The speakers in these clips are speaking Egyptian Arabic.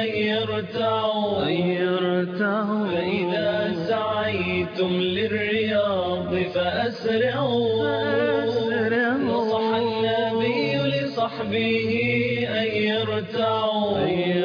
أن يرتعوا فإذا سعيتم للرياض فأسرعوا نصح النبي لصحبه أن يرتعوا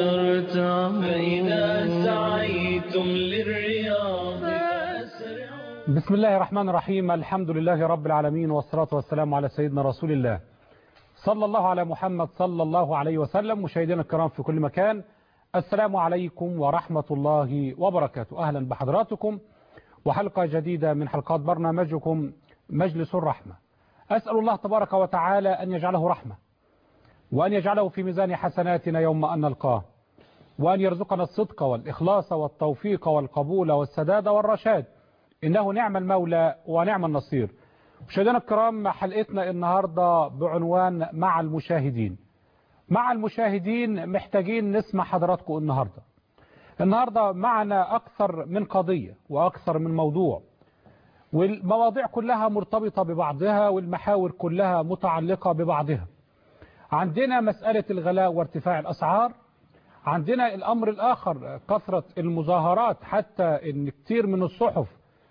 فإذا سعيتم للرياض فأسرعوا بسم الله الرحمن الرحيم الحمد لله رب العالمين والصلاة والسلام على سيدنا رسول الله صلى الله على محمد صلى الله عليه وسلم مشاهدينا الكرام في كل مكان السلام عليكم ورحمة الله وبركاته أهلا بحضراتكم وحلقة جديدة من حلقات برنامجكم مجلس الرحمة أسأل الله تبارك وتعالى أن يجعله رحمة وأن يجعله في ميزان حسناتنا يوم أن نلقاه وأن يرزقنا الصدق والإخلاص والتوفيق والقبول والسداد والرشاد إنه نعم المولى ونعم النصير مشاهدينا الكرام حلقتنا النهاردة بعنوان مع المشاهدين مع المشاهدين محتاجين نسمع حضراتكم النهاردة النهاردة معنا أكثر من قضية وأكثر من موضوع والمواضيع كلها مرتبطة ببعضها والمحاور كلها متعلقة ببعضها عندنا مسألة الغلاء وارتفاع الأسعار عندنا الأمر الآخر كثرة المظاهرات حتى ان كتير من الصحف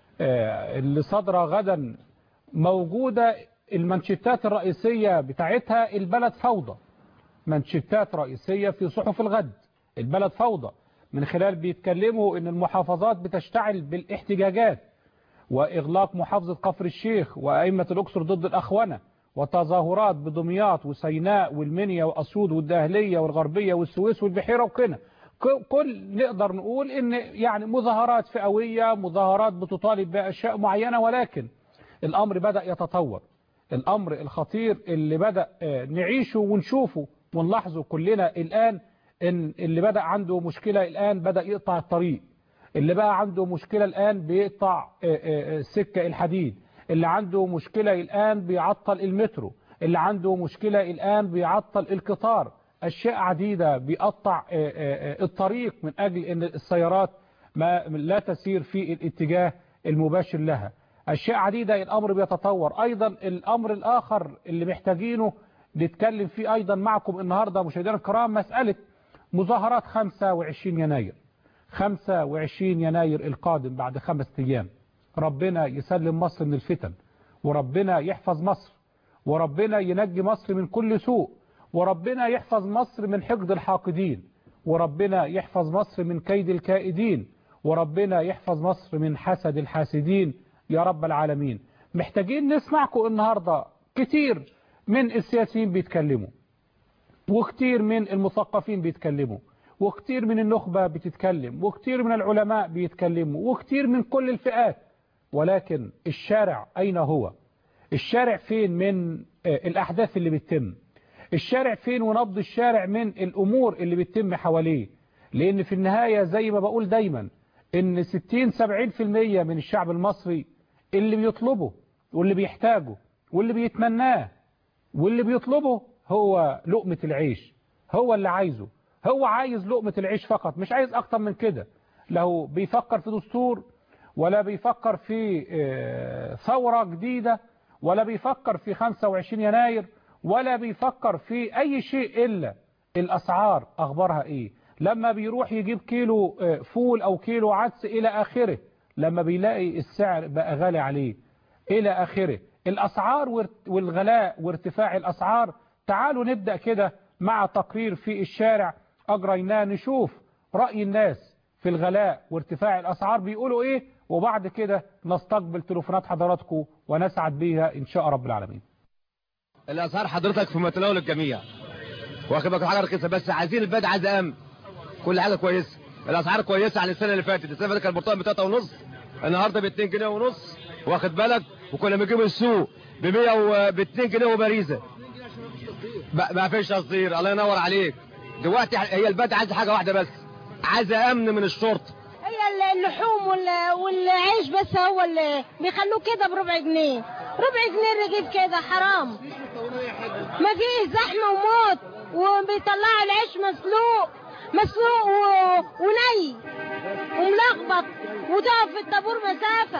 اللي صادرة غدا موجودة المنشتات الرئيسية بتاعتها البلد فوضى منشتات رئيسية في صحف الغد البلد فوضى من خلال بيتكلموا ان المحافظات بتشتعل بالاحتجاجات واغلاق محافظة كفر الشيخ وائمة الاقصر ضد الاخونة وتظاهرات بدمياط وسيناء والمنيا واسيوط والدهلية والغربية والسويس والبحيرة وكنا كل نقدر نقول ان يعني مظاهرات فئوية مظاهرات بتطالب باشياء معينة ولكن الأمر بدأ يتطور الأمر الخطير اللي بدأ نعيشه ونشوفه ونلاحظه كلنا الآن إن اللي بدأ عنده مشكلة الآن بدأ يقطع الطريق اللي بقى عنده مشكلة الآن بيقطع سكة الحديد اللي عنده مشكلة الآن بيعطل المترو اللي عنده مشكلة الآن بيعطل القطار أشياء عديدة بيقطع الطريق من أجل أن السيارات ما لا تسير في الاتجاه المباشر لها أشياء عديدة الأمر بيتطور أيضا الأمر الآخر اللي محتاجينه نتكلم فيه أيضا معكم النهاردة مشاهدينا الكرام مسألة مظاهرات 25 يناير 25 يناير القادم بعد خمس أيام ربنا يسلم مصر من الفتن وربنا يحفظ مصر وربنا ينجي مصر من كل سوء وربنا يحفظ مصر من حقد الحاقدين وربنا يحفظ مصر من كيد الكائدين وربنا يحفظ مصر من حسد الحاسدين يا رب العالمين محتاجين نسمعكم النهاردة كتير من السياسيين بيتكلموا وكتير من المثقفين بيتكلموا وكتير من النخبة بتتكلم وكتير من العلماء بيتكلموا وكتير من كل الفئات ولكن الشارع أين هو الشارع فين من الأحداث اللي بتتم الشارع فين ونبض الشارع من الأمور اللي بتتم حواليه لأن في النهاية زي ما بقول دايما ان 60-70% من الشعب المصري اللي بيطلبه واللي بيحتاجه واللي بيتمناه واللي بيطلبه هو لقمة العيش هو اللي عايزه هو عايز لقمة العيش فقط مش عايز اكتر من كده له بيفكر في دستور ولا بيفكر في ثورة جديدة ولا بيفكر في 25 يناير ولا بيفكر في اي شيء الا الاسعار اخبارها ايه لما بيروح يجيب كيلو فول او كيلو عدس الى اخره لما بيلاقي السعر بقى غالي عليه الى اخره الاسعار والغلاء وارتفاع الاسعار تعالوا نبدأ كده مع تقرير في الشارع اجريناه نشوف رأي الناس في الغلاء وارتفاع الاسعار بيقولوا ايه وبعد كده نستقبل تليفونات حضراتكم ونسعد بيها ان شاء رب العالمين الاسعار حضرتك في متناول الجميع واخد بالك حاجه رخيصه بس عايزين البلد عايزه امن كل حاجه كويسه الاسعار كويسه عن السنه اللي فاتت السنه اللي فاتت كان البرتقال ب 3 ونص النهارده ب 2 جنيه ونص واخد بالك وكنا بنجيب السوق ب 100 وب 2 جنيه وبريزه ما فيش تصدير الله ينور عليك دلوقتي هي البلد عايزه حاجه واحده بس عايزه امن من الشرطه هي اللحوم والعيش بس هو اللي بيخلوه كده بربع جنيه ربع جنيه رغيف كده حرام ما فيه زحمه وموت وبيطلعوا العيش مسلوق مسلوق و... وني وملخبط وتقف في الطابور مسافة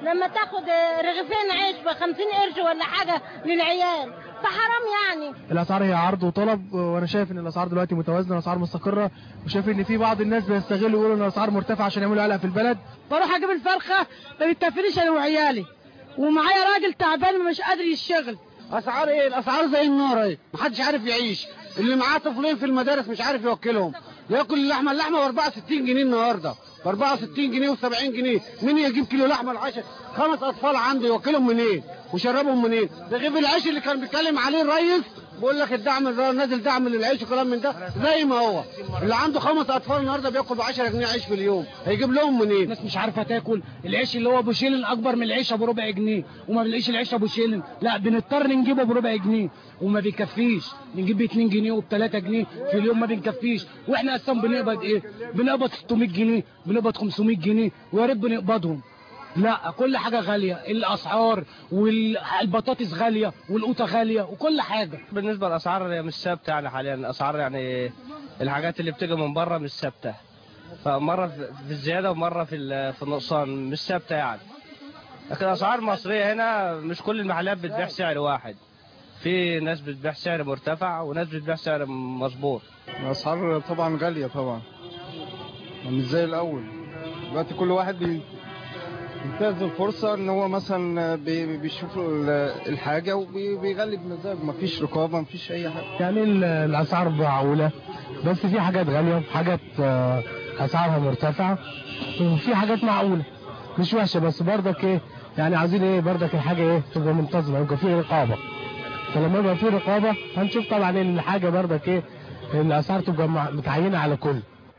لما تاخد آه، رغيفين عيش ب 50 قرش ولا حاجه للعيال فحرام يعني الاسعار هي عرض وطلب وانا شايف ان الاسعار دلوقتي متوازنه الاسعار مستقره وشايف ان في بعض الناس بيستغلوا يقولوا ان الاسعار مرتفعه عشان يعملوا قلق في البلد بروح اجيب الفرخه ما بتكفينيش انا وعيالي ومعايا راجل تعبان مش قادر يشتغل اسعار ايه الاسعار زي النار ايه محدش عارف يعيش اللي معاه طفلين في المدارس مش عارف يوكلهم ياكل اللحمه اللحمه ب 64 جنيه النهارده ب 64 جنيه و70 جنيه مين يجيب كيلو لحمه العشاء خمس اطفال عنده يوكلهم منين وشربهم منين ده غير العيش اللي كان بيتكلم عليه الريس بيقول لك الدعم الر- نازل دعم للعيش وكلام من ده زي ما هو اللي عنده خمس اطفال النهارده بياكل ب 10 جنيه عيش في اليوم هيجيب لهم منين الناس مش عارفه تاكل العيش اللي هو ابو شيلن اكبر من العيش ابو ربع جنيه وما بنلاقيش العيش ابو شيلن لا بنضطر نجيبه بربع جنيه وما بيكفيش نجيب ب 2 جنيه وب 3 جنيه في اليوم ما بنكفيش واحنا اصلا بنقبض ايه بنقبض 600 جنيه بنقبض 500 جنيه ويا ريت بنقبضهم لا كل حاجه غاليه الاسعار والبطاطس غاليه والقوطه غاليه وكل حاجه بالنسبه للاسعار مش ثابته يعني حاليا الاسعار يعني الحاجات اللي بتيجي من بره مش ثابته فمره في في الزياده ومره في ال- في النقصان مش ثابته يعني لكن الاسعار المصريه هنا مش كل المحلات بتبيع سعر واحد في ناس بتبيع سعر مرتفع وناس بتبيع سعر مظبوط الاسعار طبعا غاليه طبعا مش زي الاول دلوقتي كل واحد بي- بينتهز الفرصه ان هو مثلا بي- بيشوف ال- الحاجه وبيغلي بمزاج مفيش رقابه مفيش اي حاجه يعني ال- الاسعار معقوله بس في حاجات غاليه وحاجات آه، اسعارها مرتفعه وفي حاجات معقوله مش وحشه بس برضك ايه يعني عايزين ايه برضك الحاجه ايه تبقى منتظمه يبقى في رقابه فلما يبقى في رقابه هنشوف طبعا الحاجه برضك ايه الاسعار تبقى مع- متعينه على كل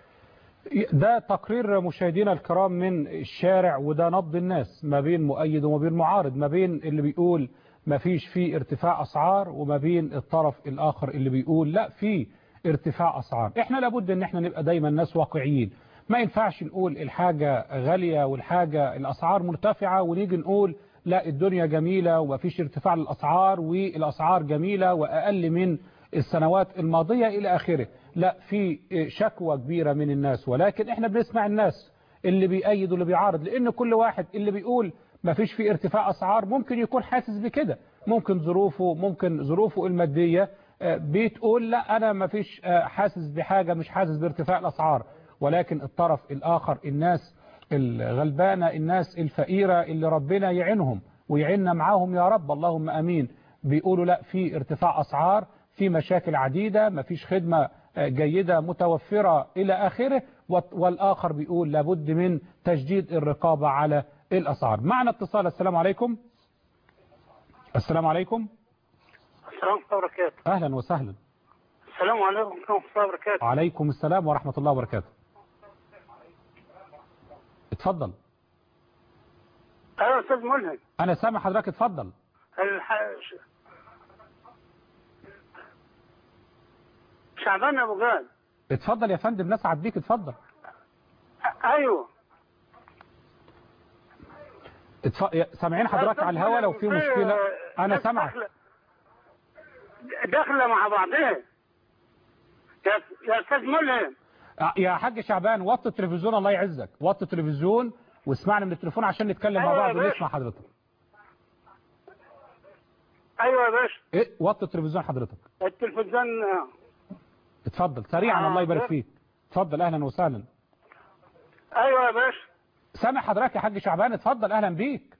ده تقرير مشاهدينا الكرام من الشارع وده نبض الناس ما بين مؤيد وما بين معارض ما بين اللي بيقول ما فيش فيه ارتفاع أسعار وما بين الطرف الآخر اللي بيقول لا في ارتفاع أسعار احنا لابد ان احنا نبقى دايما ناس واقعيين ما ينفعش نقول الحاجة غالية والحاجة الأسعار مرتفعة ونيجي نقول لا الدنيا جميلة وما فيش ارتفاع للأسعار والأسعار جميلة وأقل من السنوات الماضية إلى آخره لا في شكوى كبيرة من الناس ولكن احنا بنسمع الناس اللي بيأيد واللي بيعارض لأن كل واحد اللي بيقول ما فيش في ارتفاع أسعار ممكن يكون حاسس بكده ممكن ظروفه ممكن ظروفه المادية آه، بتقول لا أنا ما فيش آه، حاسس بحاجة مش حاسس بارتفاع الأسعار ولكن الطرف الآخر الناس الغلبانة الناس الفقيرة اللي ربنا يعينهم ويعيننا معاهم يا رب اللهم أمين بيقولوا لا في ارتفاع أسعار في مشاكل عديدة ما فيش خدمة آه، جيدة متوفرة إلى آخره وال- والآخر بيقول لابد من تجديد الرقابة على الأسعار معنا اتصال السلام عليكم السلام عليكم السلام ورحمة الله وبركاته أهلا وسهلا السلام عليكم ورحمة الله وبركاته وعليكم السلام ورحمة الله وبركاته اتفضل أيوة أستاذ ملهم أنا سامع حضرتك اتفضل الح... ش- شعبان أبو غال اتفضل يا فندم نسعد بيك اتفضل أ- أيوة اتف... يا- سامعين حضرتك على الهوا لو في مشكلة أنا سامعك داخلة- داخلة مع بعضها يا يا أستاذ ملهم يا حاج شعبان وطي التلفزيون الله يعزك وطي التلفزيون واسمعنا من التليفون عشان نتكلم مع أيوة بعض يا باشا. ونسمع حضرتك أيوة يا باشا ايه وطي التلفزيون حضرتك التلفزيون آه. اتفضل سريعا آه، الله يبارك بس. فيك اتفضل اهلا وسهلا أيوة يا باشا سامع حضرتك يا حاج شعبان اتفضل اهلا بيك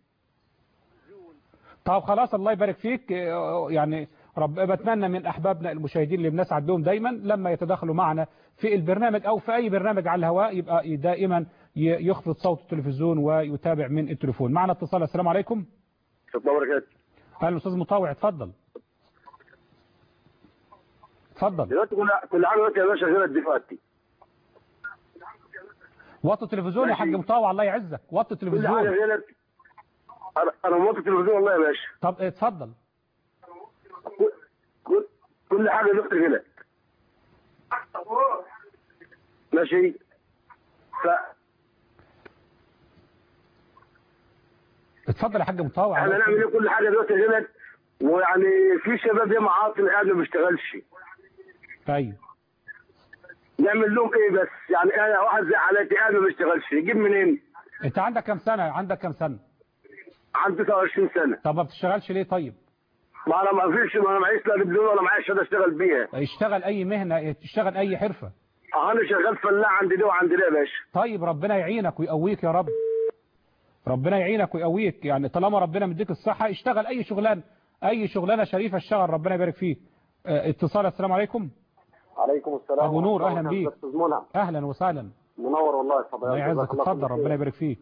طب خلاص الله يبارك فيك اه، يعني رب بتمنى من احبابنا المشاهدين اللي بنسعد لهم دايما لما يتدخلوا معنا في البرنامج او في اي برنامج على الهواء يبقى دائما ي- يخفض صوت التلفزيون ويتابع من التليفون معنا اتصال السلام عليكم الله وبركاته اهلا استاذ مطاوع اتفضل اتفضل دلوقتي كل كل حاجه دلوقتي يا باشا غير دلوقتي وطي التلفزيون يا حاج مطاوع الله يعزك وطي كل حاجه التلفزيون غير انا انا موطي التلفزيون والله يا باشا طب اتفضل كل كل, كل حاجه دلوقتي غير ماشي ف اتفضل يا حاج مطاوع احنا نعمل ايه كل حاجه دلوقتي غلط ويعني في شباب ياما عاطل قاعد ما بيشتغلش ايوه نعمل لهم ايه بس يعني انا واحد زي حالاتي قاعد ما بيشتغلش يجيب منين؟ انت عندك كام سنه عندك كام سنه عندي 29 سنه طب ما بتشتغلش ليه طيب ما انا ما فيش ما انا معيش لا دبلوم ولا معيش شهاده اشتغل بيها اشتغل اي مهنة تشتغل اي حرفة انا شغال فلاح عندي ده وعندي ده يا باشا طيب ربنا يعينك ويقويك يا رب ربنا يعينك ويقويك يعني طالما ربنا مديك الصحة اشتغل اي شغلانه اي شغلانه شريفة اشتغل ربنا يبارك فيك اه، اتصال السلام عليكم عليكم السلام ابو نور ورحمة اهلا الله بيك وبركاته. منى اهلا وسهلا منور والله يا الله يعزك اتفضل ربنا يبارك فيك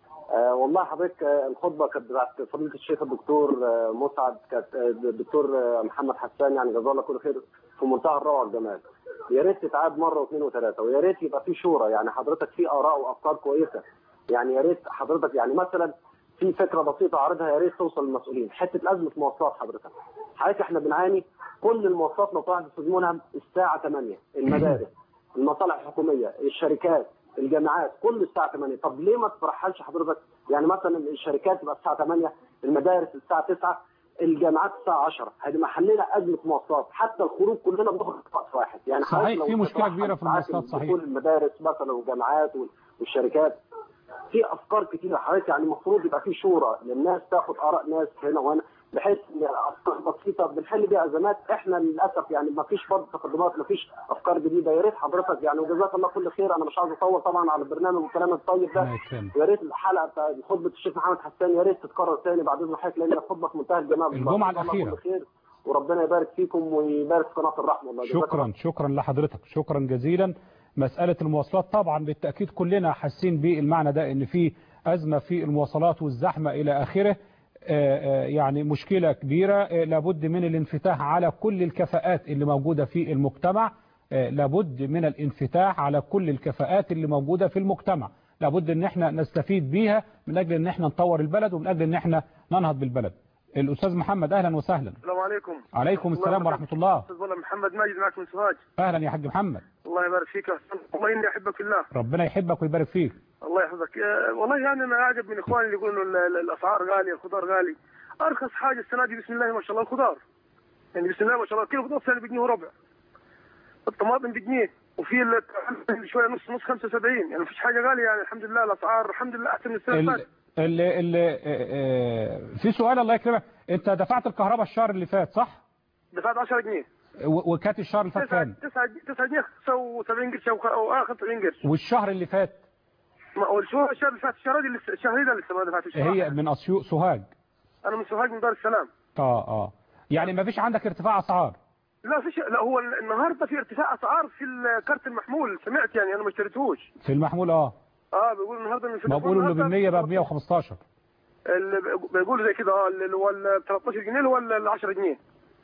آه والله حضرتك آه، الخطبه كانت بتاعت فضيله الشيخ الدكتور آه، مسعد كانت آه، الدكتور آه، محمد حسان يعني جزاه الله كل خير في منتهى الروعه والجمال يا ريت تتعاد مره واثنين وثلاثه ويا ريت يبقى في شورى يعني حضرتك في اراء وافكار كويسه يعني يا ريت حضرتك يعني مثلا في فكره بسيطه عارضها يا ريت توصل للمسؤولين حته ازمه مواصلات حضرتك حضرتك احنا بنعاني كل المواصلات لو طلعت في منها الساعه 8 المدارس المصالح الحكوميه الشركات الجامعات كل الساعه 8 طب ليه ما ترحلش حضرتك يعني مثلا الشركات تبقى الساعه 8 المدارس الساعه 9 الجامعات الساعه 10 هيبقى حلينا ازمه مواصلات حتى الخروج كلنا بنخرج في وقت واحد يعني صحيح، حضرتك لو في مشكلة تتوحد كبيرة في ساعات المواصلات، صحيح. دخول المدارس مثلا والجامعات وال- والشركات في افكار كتيره حضرتك يعني المفروض يبقى في شورى للناس تاخد اراء ناس هنا وهنا بحيث ان افكار بسيطه بنحل بيها ازمات احنا للاسف يعني ما فيش برضه تقدمات ما فيش افكار جديده يا ريت حضرتك يعني وجزاك الله كل خير انا مش عاوز اطول طبعا على البرنامج والكلام الطيب ده الله يكرمك. يا ريت الحلقه بتاع خطبه الشيخ محمد حسان يا ريت تتكرر تاني بعد اذن حضرتك لان الخطبه في منتهى الجمال الجمعة جزاك الله الأخيرة. كل خير وربنا يبارك فيكم ويبارك في قناه الرحمه والله جزاك الله شكرا شكرا لحضرتك شكرا جزيلا مسألة المواصلات طبعا بالتأكيد كلنا حاسين بالمعنى ده ان في أزمة في المواصلات والزحمة إلى آخره آه، آه، يعني مشكلة كبيرة آه، لابد من الانفتاح على كل الكفاءات اللي موجودة في المجتمع آه، لابد من الانفتاح على كل الكفاءات اللي موجودة في المجتمع لابد ان احنا نستفيد بيها من اجل ان احنا نطور البلد ومن اجل ان احنا ننهض بالبلد الاستاذ محمد اهلا وسهلا السلام عليكم عليكم السلام ورحمة الله استاذ والله محمد ماجد معك من سوهاج اهلا يا حاج محمد الله يبارك فيك يا حسن والله اني احبك في الله ربنا يحبك ويبارك فيك الله يحفظك آه، والله يعني انا اعجب من اخواني اللي يقولوا ال- ال- الاسعار غاليه الخضار غالي ارخص حاجه السنه دي بسم الله ما شاء الله الخضار يعني بسم الله ما شاء الله كيلو خضار السنه بجنيه وربع الطماطم بجنيه وفي ال- شويه نص نص 75 يعني ما فيش حاجه غاليه يعني الحمد لله الاسعار الحمد لله احسن من السنه اللي ال فاتت ال ال آه، في سؤال الله يكرمك انت دفعت الكهرباء الشهر اللي فات صح دفعت 10 جنيه و- وكانت الشهر اللي فات 9 كام 9 9 جنيه 75 قرش او خ- او آه، 75 قرش والشهر اللي فات ما هو الشهر الشهر اللي فات الشهر دي لسه الشهر ده لسه ما دفعتش هي من اسيوط سوهاج انا من سوهاج من دار السلام اه اه يعني ما فيش عندك ارتفاع اسعار لا فيش لا هو النهارده في ارتفاع اسعار في الكارت المحمول سمعت يعني انا ما اشتريتهوش في المحمول اه اه بيقولوا النهارده إن في ما بيقولوا انه النهاردة ب 100 بقى ب 115 اللي بيقولوا زي كده اه اللي هو ال 13 جنيه اللي هو ال 10 جنيه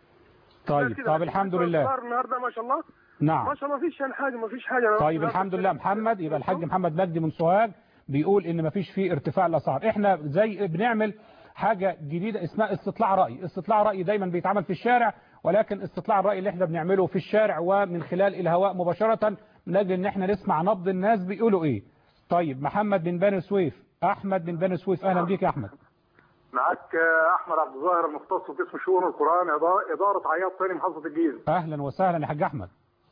طيب كده. طب الحمد لله الأسعار النهارده ما شاء الله نعم ما شاء الله ما فيش يعني حاجه ما فيش حاجه طيب الحمد لله محمد يبقى الحاج محمد مجدي من سوهاج بيقول ان مفيش فيه ارتفاع الاسعار احنا زي بنعمل حاجة جديدة اسمها استطلاع رأي استطلاع رأي دايما بيتعمل في الشارع ولكن استطلاع الرأي اللي احنا بنعمله في الشارع ومن خلال الهواء مباشرة من اجل ان احنا نسمع نبض الناس بيقولوا ايه طيب محمد بن بني سويف احمد بن بني سويف اهلا بيك يا احمد معاك آه، احمد عبد الظاهر المختص في قسم شؤون القران إدارة- اداره عياط ثاني محافظه الجيزه اهلا وسهلا يا حاج احمد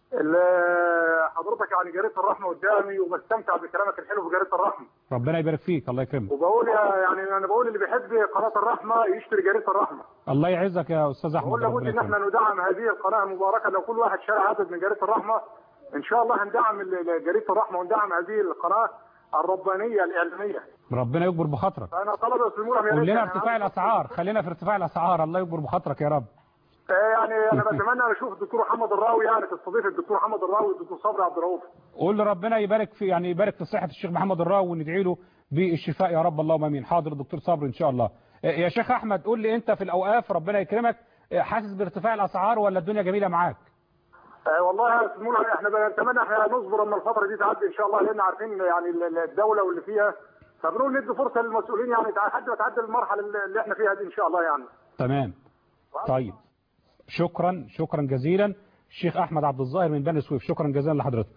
ال- حضرتك يعني جريده الرحمه قدامي وبستمتع بكلامك الحلو في جريده الرحمه ربنا يبارك فيك الله يكرمك وبقول يا- يعني انا بقول اللي بيحب قناه الرحمه يشتري جريده الرحمه الله يعزك يا استاذ احمد بقول لابد ربنا ان احنا يكرمك ندعم هذه القناه المباركه لو كل واحد شارع عدد من جريده الرحمه ان شاء الله هندعم ال- ال- جريده الرحمه وندعم هذه القناه الربانيه الاعلاميه ربنا يكبر بخاطرك انا طلبه يسلمونا يا ريت قول لنا يعني ارتفاع الاسعار خلينا في ارتفاع الاسعار الله يكبر بخاطرك يا رب آه، يعني انا بتمنى ان اشوف الدكتور محمد الراوي يعني تستضيف الدكتور محمد الراوي والدكتور صبري عبد الرؤوف قول ربنا يبارك في يعني يبارك في صحة الشيخ محمد الراوي وندعي له بالشفاء يا رب اللهم امين حاضر الدكتور صبري ان شاء الله آه، يا شيخ احمد قول لي انت في الاوقاف ربنا يكرمك آه، حاسس بارتفاع الاسعار ولا الدنيا جميلة معاك آه، والله يا سمونا احنا بنتمنى احنا نصبر اما الفتره دي تعدي ان شاء الله لان عارفين يعني ال- ال- الدوله واللي فيها فبنقول ندي فرصه للمسؤولين يعني لحد ما تعدي المرحله اللي اللي احنا فيها دي ان شاء الله يعني تمام طيب شكرا شكرا جزيلا الشيخ احمد عبد الظاهر من بني سويف شكرا جزيلا لحضرتك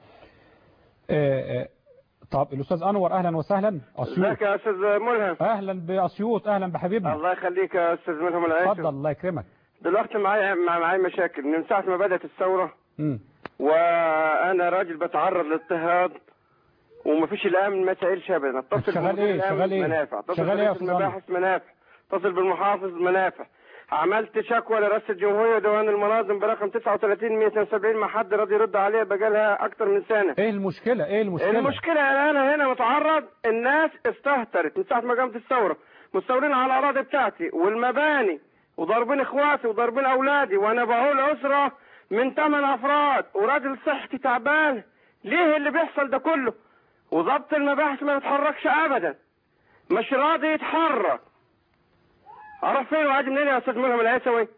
آه، آه، طب الاستاذ انور اهلا وسهلا اسيوط ازيك يا استاذ ملهم اهلا باسيوط اهلا بحبيبنا الله يخليك يا استاذ ملهم العيش اتفضل الله يكرمك دلوقتي معايا مع- معايا مشاكل من ساعه ما بدات الثوره مم. وانا راجل بتعرض لاضطهاد ومفيش الان ما سائلش ابدا اتصل شغال بمدير إيه؟ الأمن شغال إيه؟ منافع اتصل شغال إيه يا برئيس أستاذ المباحث منافع اتصل بالمحافظ منافع عملت شكوى لرئاسة الجمهورية ديوان المناظم برقم 39 172 ما حد راضي يرد عليها بقالها أكتر من سنة ايه المشكلة ايه المشكلة المشكلة إن أنا هنا متعرض الناس استهترت من ساعة ما قامت الثورة مستولين على الأراضي بتاعتي والمباني وضاربين إخواتي وضاربين أولادي وأنا بعول أسرة من ثمان أفراد وراجل صحتي تعبان ليه اللي بيحصل ده كله وضبط المباحث ما يتحركش أبدا مش راضي يتحرك أروح فين وأجي منين يا أستاذ ملهم العيسوي؟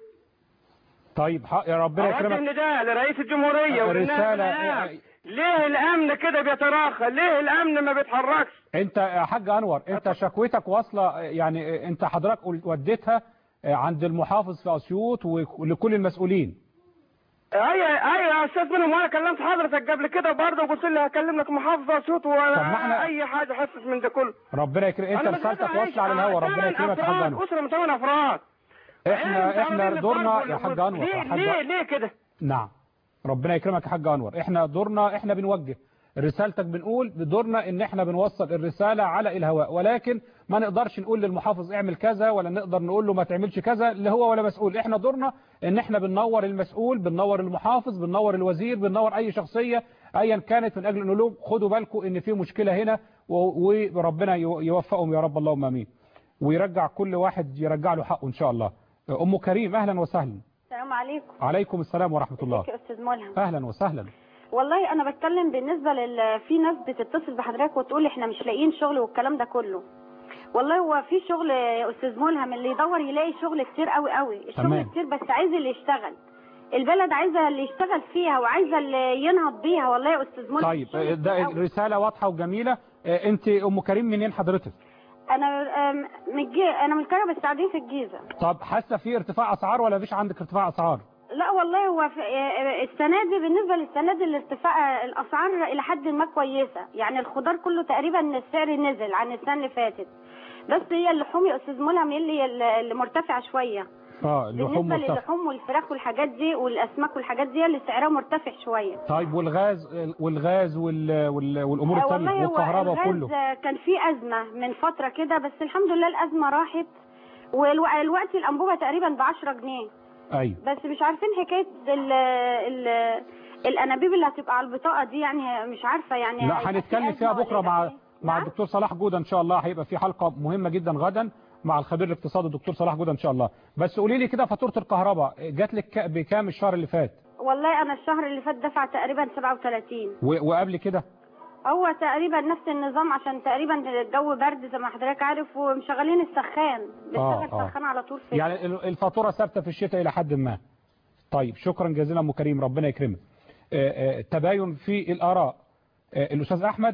طيب حق يا ربنا أوجه يكرمك النداء لرئيس الجمهورية وللناس رسالة هناك. ليه الأمن كده بيتراخى؟ ليه الأمن ما بيتحركش؟ انت يا حاج انور انت شكوتك واصله يعني انت حضرتك قل- وديتها عند المحافظ في اسيوط ولكل المسؤولين ايوه ايوه يا استاذ منهم وانا كلمت حضرتك قبل كده برضه وقلت لي هكلم لك محافظ اسيوط طب ما ولا احنا- اي حاجه حسس من ده كله ربنا يكرم انت أنا رسالتك بس واصله على الهواء ربنا ثمان يكرمك يا حاج أفراد، انور اسره من ثمان افراد احنا احنا دورنا يا حاج انور ليه يا حاج ليه ليه كده؟ نعم ربنا يكرمك يا حاج انور احنا دورنا احنا بنوجه رسالتك بنقول دورنا ان احنا بنوصل الرسالة على الهواء ولكن ما نقدرش نقول للمحافظ اعمل كذا ولا نقدر نقول له ما تعملش كذا اللي هو ولا مسؤول احنا دورنا ان احنا بننور المسؤول بننور المحافظ بننور الوزير بننور اي شخصية ايا كانت من اجل ان نقول لهم خدوا بالكم ان في مشكلة هنا و- وربنا يو- يوفقهم يا رب اللهم امين ويرجع كل واحد يرجع له حقه ان شاء الله ام كريم اهلا وسهلا السلام عليكم عليكم السلام ورحمة الله ازيك يا استاذ ملهم اهلا وسهلا والله انا بتكلم بالنسبه لل في ناس بتتصل بحضرتك وتقول احنا مش لاقيين شغل والكلام ده كله والله هو في شغل يا استاذ ملهم اللي يدور يلاقي شغل كتير قوي قوي الشغل تمام. كتير بس عايز اللي يشتغل البلد عايزه اللي يشتغل فيها وعايزه اللي ينهض بيها والله يا استاذ ملهم طيب ده الرسالة واضحة وجميلة آه، انت ام كريم منين حضرتك انا أم، من الجي... انا من القاهره بس قاعدين في الجيزه طب حاسة في ارتفاع اسعار ولا مفيش عندك ارتفاع اسعار لا والله هو في السنه دي بالنسبه للسنه دي الارتفاع الاسعار الى حد ما كويسه يعني الخضار كله تقريبا السعر نزل عن السنه اللي فاتت بس هي اللحوم يا استاذ ملهم هي اللي اللي مرتفعه شويه اه اللحوم بالنسبه مرتفعة للحوم والفراخ والحاجات دي والاسماك والحاجات دي اللي سعرها مرتفع شويه طيب والغاز والغاز وال... وال... والامور آه، الثانيه والله هو والكهرباء الغاز وكله كان في ازمه من فتره كده بس الحمد لله الازمه راحت والوقت الانبوبه تقريبا ب 10 جنيه ايوه بس مش عارفين حكايه ال ال الانابيب اللي هتبقى على البطاقه دي يعني مش عارفه يعني لا هيبقى في هنتكلم فيها أزمة بكره ولا مع إيه؟ مع الدكتور صلاح جوده ان شاء الله هيبقى في حلقه مهمه جدا غدا مع الخبير الاقتصادي الدكتور صلاح جوده ان شاء الله بس قولي لي كده فاتوره الكهرباء جات لك ك- بكام الشهر اللي فات والله انا الشهر اللي فات دفع تقريبا 37 و... وقبل كده هو تقريبا نفس النظام عشان تقريبا الجو برد زي ما حضرتك عارف ومشغلين السخان آه، بنشغل آه. سخان على طول في يعني ال- الفاتوره ثابته في الشتاء الى حد ما طيب شكرا جزيلا ام كريم ربنا يكرمك آه، آه، تباين في الاراء آه، الاستاذ احمد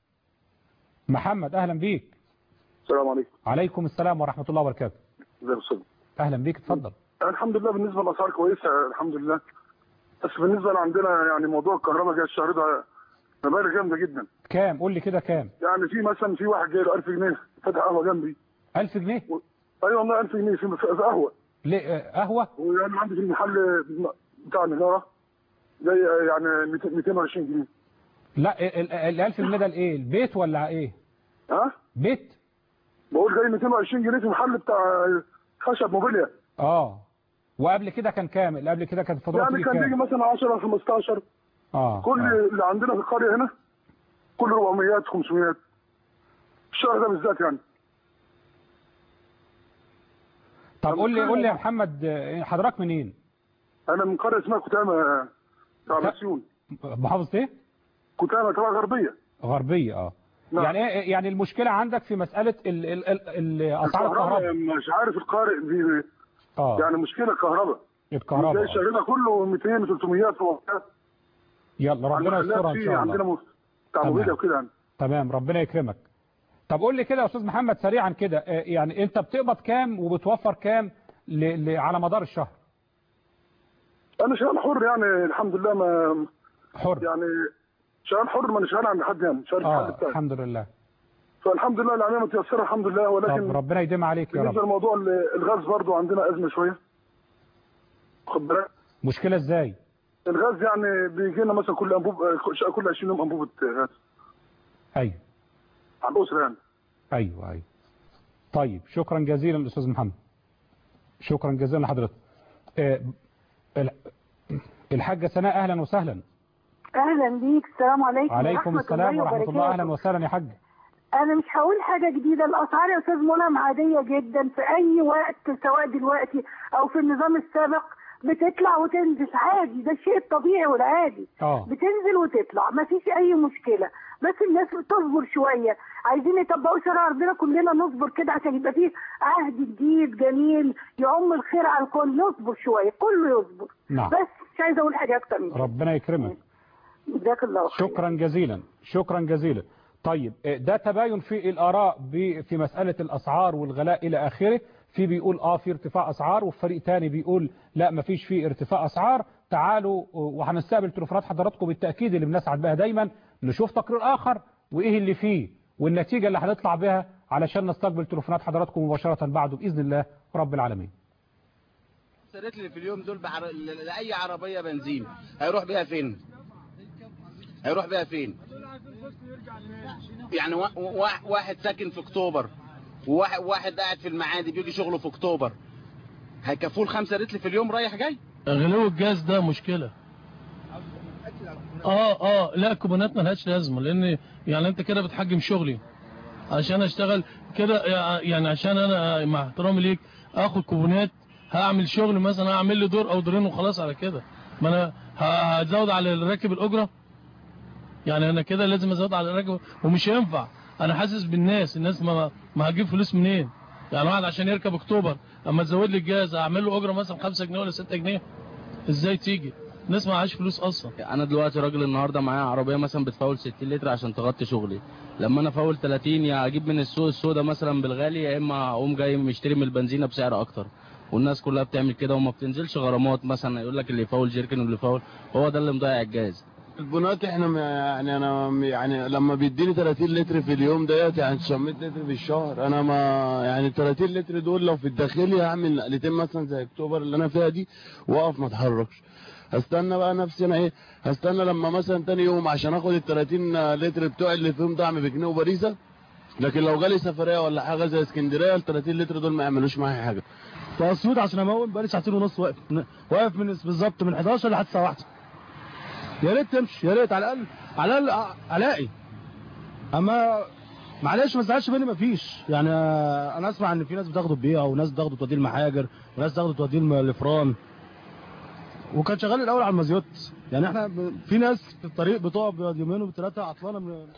محمد اهلا بيك السلام عليكم عليكم السلام ورحمه الله وبركاته ازي الصبح اهلا بيك اتفضل الحمد لله بالنسبه للاسعار كويسه الحمد لله بس بالنسبه لعندنا يعني موضوع الكهرباء جاي الشهر ده مبالغ جامده جدا كام قول لي كده كام يعني في مثلا في واحد جاي له 1000 جنيه فاتح قهوه جنبي 1000 جنيه ايوه والله 1000 جنيه في في قهوه ليه آه، قهوه ويعني عندي في المحل بتاع النجاره جاي يعني 200 220 جنيه لا ال ال- ال 1000 جنيه ده الايه البيت ولا ايه ها بيت بقول جاي 220 جنيه في المحل بتاع خشب موبيليا اه وقبل كده كان كام اللي قبل كده كانت الفاتوره يعني بتيجي كان بيجي كام مثلا 10 15 اه كل اللي عندنا في القريه هنا كل 400 500 الشهر ده بالذات يعني طب قول لي قول لي يا محمد آه، حضرتك منين انا من قريه اسمها كتامه بتاع بسيون محافظه ايه كتامه تبع غربيه غربيه اه نعم. يعني ايه يعني المشكله عندك في مساله ال ال ال ال اسعار الكهرباء مش عارف القارئ دي اه يعني مشكله الكهرباء الكهرباء زي آه. شغلنا كله 200 300 400 يلا ربنا يسترها ان شاء عندنا الله مف- بتاع تمام. موبيليا وكده يعني تمام ربنا يكرمك طب قول لي كده يا استاذ محمد سريعا كده آه، يعني انت بتقبض كام وبتوفر كام ل... ل... على مدار الشهر انا شغال حر يعني الحمد لله ما حر يعني شغال حر ما انا شغال عند حد يعني شغال اه الحد بتاعي الحمد لله فالحمد لله العمليه متيسره الحمد لله طب ولكن ربنا يديم عليك يا بالنسبه رب لموضوع ال- الغاز برضو عندنا ازمه شويه خد بالك مشكله ازاي الغاز يعني بيجي لنا مثلا كل انبوب كل- كل 20 يوم انبوبه غاز ايوه على الاسره يعني ايوه ايوه طيب شكرا جزيلا أستاذ محمد شكرا جزيلا لحضرتك آه، ال- الحاجة سناء أهلا وسهلا اهلا بيك السلام عليكم عليكم ورحمة السلام الله ورحمة الله وبركاته. أهلا وسهلا يا حاج انا مش هقول حاجه جديده الاسعار يا استاذ ملهم عاديه جدا في اي وقت سواء دلوقتي او في النظام السابق بتطلع وتنزل عادي ده الشيء الطبيعي والعادي اه بتنزل وتطلع ما فيش اي مشكله بس الناس تصبر شويه عايزين يطبقوا شرع ربنا كلنا نصبر كده عشان يبقى فيه عهد جديد جميل يعم الخير على الكل نصبر شويه كله يصبر نعم. بس مش عايزه اقول حاجه اكتر من كده ربنا يكرمك جزاك الله خير شكرا جزيلا شكرا جزيلا طيب آه، ده تباين في الآراء ب- في مسألة الأسعار والغلاء إلى آخره في بيقول اه في ارتفاع أسعار وفريق تاني بيقول لا مفيش في ارتفاع أسعار تعالوا آه، وهنستقبل تليفونات حضراتكم بالتأكيد اللي بنسعد بها دايما نشوف تقرير آخر وإيه اللي فيه والنتيجة اللي هنطلع بها علشان نستقبل تليفونات حضراتكم مباشرة بعده بإذن الله رب العالمين اشتريت لي في اليوم دول بعر... ل- لاي عربيه بنزين هيروح بيها فين هيروح بيها فين يعني وا... وا... واحد ساكن في اكتوبر وواحد واحد قاعد في المعادي بيجي شغله في اكتوبر هيكفوه الخمسة رتل في اليوم رايح جاي غلو الجاز ده مشكلة اه اه لا الكوبونات ملهاش لازمة لان يعني انت كده بتحجم شغلي عشان اشتغل كده يعني عشان انا مع احترامي ليك اخد كوبونات هعمل شغل مثلا هعمل لي دور او دورين وخلاص على كده ما انا ه- هزود على الراكب الاجره يعني انا كده لازم ازود على الراكب ومش هينفع انا حاسس بالناس الناس ما ما هتجيب فلوس منين يعني واحد عشان يركب اكتوبر اما تزود لي الجاز اعمل له اجره مثلا 5 جنيه ولا 6 جنيه ازاي تيجي الناس معهاش فلوس اصلا انا دلوقتي راجل النهارده معايا عربيه مثلا بتفول 60 لتر عشان تغطي شغلي لما انا فول 30 يا اجيب من السوق السودا مثلا بالغالي يا اما اقوم جاي مشتري من البنزينه بسعر اكتر والناس كلها بتعمل كده وما بتنزلش غرامات مثلا يقول لك اللي يفول جيركن واللي يفول هو ده اللي مضيع الجاز البنات احنا م- يعني انا م- يعني لما بيديني 30 لتر في اليوم ديت يعني 900 لتر في الشهر انا ما يعني 30 لتر دول لو في الداخلي هعمل نقلتين مثلا زي اكتوبر اللي انا فيها دي واقف ما اتحركش هستنى بقى نفسي انا ايه هستنى لما مثلا تاني يوم عشان اخد ال 30 لتر بتوعي اللي فيهم دعم بجنيه وبريزه لكن لو جالي سفريه ولا حاجه زي اسكندريه ال 30 لتر دول ما يعملوش معايا حاجه في اسيوط عشان امون بقالي ساعتين ونص واقف واقف من بالظبط من 11 لحد الساعه 1 يا ريت تمشي يا ريت على الاقل على الاقل أ- الاقي اما معلش ما تزعلش مني مفيش يعني آه، انا اسمع ان في ناس بتاخده ببيع وناس بتاخده توديه المحاجر وناس بتاخده توديه الم- الفران وكان شغال الاول على المزيوت يعني احنا ب- في ناس في الطريق بتقف بيقعد يومين وثلاثه عطلانه من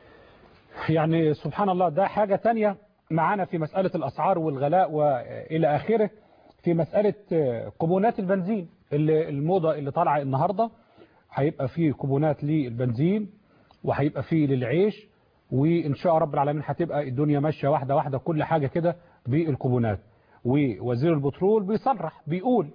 يعني سبحان الله ده حاجة تانية معانا في مسألة الأسعار والغلاء وإلى آخره في مسألة كوبونات البنزين اللي الموضة اللي طالعة النهاردة هيبقى فيه كوبونات للبنزين وهيبقى فيه للعيش وإن شاء رب العالمين هتبقى الدنيا ماشية واحدة واحدة كل حاجة كده بالكوبونات ووزير البترول بيصرح بيقول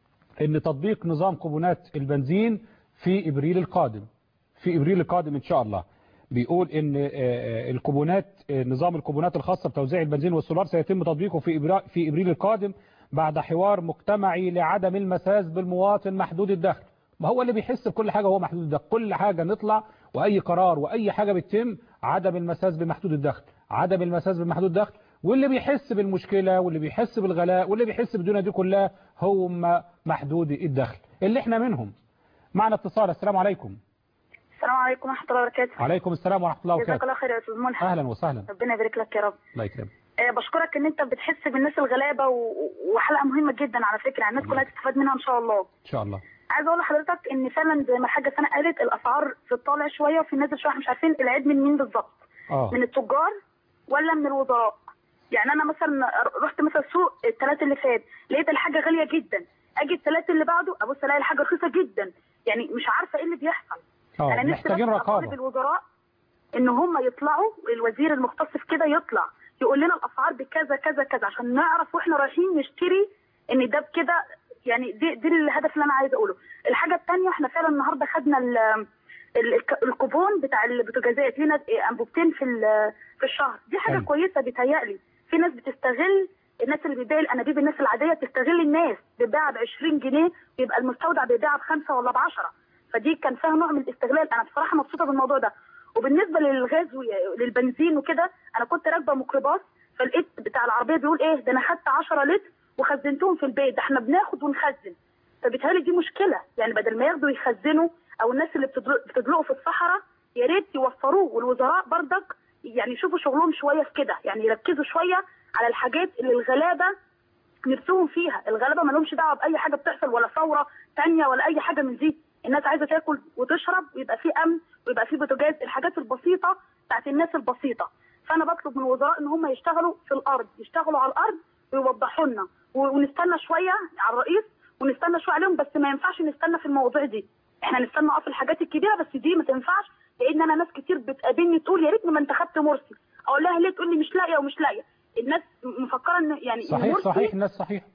ان تطبيق نظام كوبونات البنزين في ابريل القادم في ابريل القادم ان شاء الله بيقول ان آه، آه، الكوبونات آه، نظام الكوبونات الخاصة بتوزيع البنزين والسولار سيتم تطبيقه في إبرا- في ابريل القادم بعد حوار مجتمعي لعدم المساس بالمواطن محدود الدخل ما هو اللي بيحس بكل حاجة هو محدود الدخل كل حاجة نطلع وأي قرار وأي حاجة بتتم عدم المساس بمحدود الدخل عدم المساس بمحدود الدخل واللي بيحس بالمشكلة واللي بيحس بالغلاء واللي بيحس بالدنيا دي كلها هم محدود الدخل اللي احنا منهم معنا اتصال السلام عليكم السلام عليكم ورحمة الله وبركاته عليكم السلام ورحمة الله جزاك وبركاته الله خير يا أستاذ ملحم أهلا وسهلا ربنا يبارك لك يا رب الله يكرمك آه، بشكرك ان انت بتحس بالناس الغلابه و... وحلقه مهمه جدا على فكره يعني الناس كلها تستفاد منها ان شاء الله إن شاء الله عايزه اقول لحضرتك ان فعلا زي ما الحاجه سنه قالت الاسعار في الطالع شويه وفي النازل شويه احنا مش عارفين العيب من مين بالظبط اه من التجار ولا من الوزراء يعني انا مثلا رحت مثلا السوق الثلاث اللي فات لقيت الحاجه غاليه جدا اجي الثلاث اللي بعده ابص الاقي الحاجه رخيصه جدا يعني مش عارفه ايه اللي بيحصل اه انا نفسي محتاجين بس أطالب رقابة الوزراء ان هم يطلعوا الوزير المختص في كده يطلع يقول لنا الاسعار بكذا كذا كذا عشان نعرف واحنا رايحين نشتري ان ده بكده يعني دي دي الهدف اللي انا عايزه اقوله الحاجه الثانيه احنا فعلا النهارده خدنا ال ال- الك- الكوبون بتاع البوتاجازات لينا انبوبتين في ال- في الشهر دي حاجه حلو. كويسه بيتهيألي في ناس بتستغل الناس اللي بتبيع الانابيب الناس العاديه بتستغل الناس بتبيعها ب 20 جنيه يبقى المستودع بيبيعها بخمسه ولا ب 10 فدي كان فيها نوع من الاستغلال انا بصراحه مبسوطه بالموضوع ده وبالنسبه للغاز وللبنزين وكده انا كنت راكبه ميكروباص فلقيت بتاع العربيه بيقول ايه ده انا خدت 10 لتر وخزنتهم في البيت ده احنا بناخد ونخزن فبالتالي دي مشكله يعني بدل ما ياخدوا يخزنوا او الناس اللي بتدل- بتدلقوا في الصحراء يا ريت يوفروه والوزراء برضك يعني يشوفوا شغلهم شويه في كده يعني يركزوا شويه على الحاجات اللي الغلابه نفسهم فيها الغلابه ما لهمش دعوه باي حاجه بتحصل ولا ثوره تانية ولا اي حاجه من دي الناس عايزه تاكل وتشرب ويبقى في امن ويبقى في بوتاجاز الحاجات البسيطه بتاعت الناس البسيطه فانا بطلب من الوزراء ان هم يشتغلوا في الارض يشتغلوا على الارض ويوضحوا لنا و- ونستنى شويه على الرئيس ونستنى شويه عليهم بس ما ينفعش نستنى في المواضيع دي احنا نستنى اه في الحاجات الكبيره بس دي ما تنفعش لان انا ناس كتير بتقابلني تقول يا ريتني ما انتخبت مرسي اقول لها ليه تقول لي مش لاقيه ومش لاقيه الناس مفكره ان يعني إن صحيح مرسي- صحيح الناس صحيح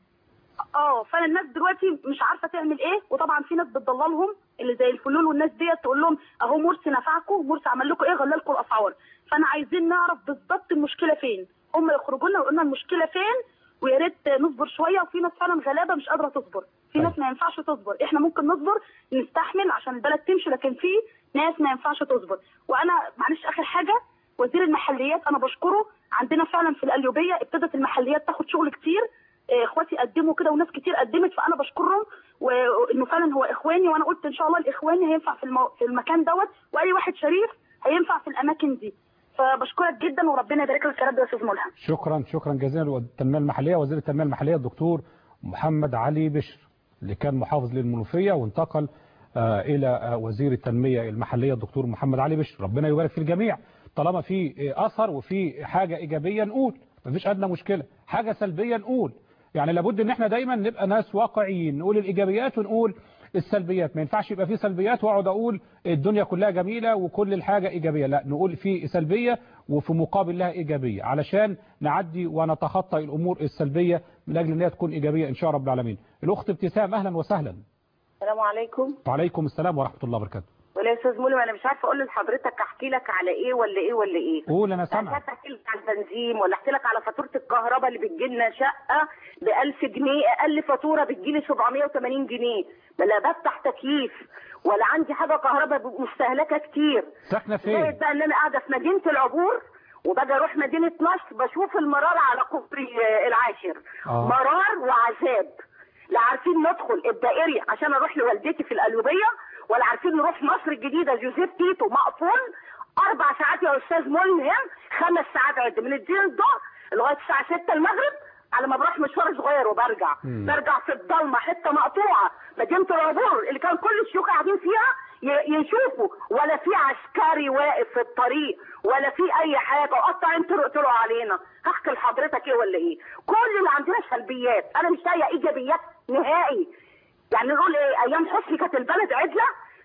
اه فانا الناس دلوقتي مش عارفه تعمل ايه وطبعا في ناس بتضللهم اللي زي الفلول والناس ديت تقول لهم اهو مرسي نفعكم مرسي عمل لكم ايه غلى لكم الاسعار فانا عايزين نعرف بالظبط المشكله فين هم يخرجوا لنا ويقولوا لنا المشكله فين ويا ريت نصبر شويه وفي ناس فعلا غلابه مش قادره تصبر في ناس ما ينفعش تصبر احنا ممكن نصبر نستحمل عشان البلد تمشي لكن في ناس ما ينفعش تصبر وانا معلش اخر حاجه وزير المحليات انا بشكره عندنا فعلا في القليوبيه ابتدت المحليات تاخد شغل كتير آه، اخواتي قدموا كده وناس كتير قدمت فانا بشكرهم وانه فعلا هو اخواني وانا قلت ان شاء الله الاخواني هينفع في, المو... في المكان دوت واي واحد شريف هينفع في الاماكن دي فبشكرك جدا وربنا يبارك لك يا رب يا استاذ ملهم شكرا شكرا جزيلا للتنميه المحليه وزير التنميه المحليه الدكتور محمد علي بشر اللي كان محافظ للمنوفيه وانتقل آه، الى آه، وزير التنميه المحليه الدكتور محمد علي بشر ربنا يبارك في الجميع طالما في آه، اثر وفي حاجه ايجابيه نقول مفيش ادنى مشكله حاجه سلبيه نقول يعني لابد ان احنا دايما نبقى ناس واقعيين نقول الايجابيات ونقول السلبيات ما ينفعش يبقى في سلبيات واقعد اقول الدنيا كلها جميله وكل الحاجه ايجابيه لا نقول في سلبيه وفي مقابل لها ايجابيه علشان نعدي ونتخطى الامور السلبيه من اجل ان هي تكون ايجابيه ان شاء رب العالمين الاخت ابتسام اهلا وسهلا السلام عليكم وعليكم السلام ورحمه الله وبركاته ولا يا استاذ مولى انا مش عارفه اقول لحضرتك احكي لك على ايه ولا ايه ولا ايه قول انا مش سامعك عارفه احكي لك على البنزين ولا احكي لك على فاتوره الكهرباء اللي بتجي لنا شقه ب 1000 جنيه اقل فاتوره بتجي لي 780 جنيه لا بفتح تكييف ولا عندي حاجه كهرباء مستهلكه كتير ساكنه فين زائد بقى ان انا قاعده في مدينه العبور وباجي اروح مدينه نصر بشوف المرار على كوبري آه، العاشر آه. مرار وعذاب لا عارفين ندخل الدائري عشان اروح لوالدتي في القليوبيه ولا عارفين نروح مصر الجديده جوزيف تيتو مقفول اربع ساعات يا استاذ ملهم خمس ساعات عد من الدين الظهر لغايه الساعه 6 المغرب على ما بروح مشوار صغير وبرجع مم. برجع في الضلمه حته مقطوعه مدينه العبور اللي كان كل الشيوخ قاعدين فيها ي- يشوفوا ولا في عسكري واقف في الطريق ولا في اي حاجه وقطعين طرق طرق علينا هحكي لحضرتك ايه ولا ايه كل اللي عندنا سلبيات انا مش لاقيه ايجابيات نهائي يعني نقول ايه ايام حسني كانت البلد عدله